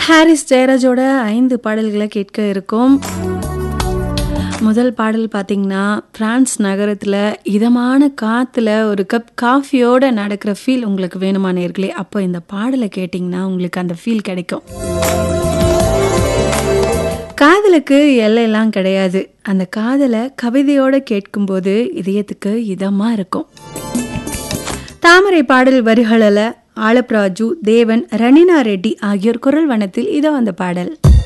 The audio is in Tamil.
ஹாரிஸ் ஜெயராஜோட ஐந்து பாடல்களை கேட்க இருக்கும் முதல் பாடல் பார்த்தீங்கன்னா பிரான்ஸ் நகரத்தில் இதமான காற்றுல ஒரு கப் காஃபியோட நடக்கிற ஃபீல் உங்களுக்கு வேணுமா நேர்களே அப்போ இந்த பாடலை கேட்டிங்கன்னா உங்களுக்கு அந்த ஃபீல் கிடைக்கும் காதலுக்கு எல்லையெல்லாம் கிடையாது அந்த காதலை கவிதையோட கேட்கும்போது இதயத்துக்கு இதமாக இருக்கும் தாமரை பாடல் வரிகளில் ஆலப்ராஜு தேவன் ரணினா ரெட்டி ஆகியோர் குரல் வனத்தில் இதோ அந்த பாடல்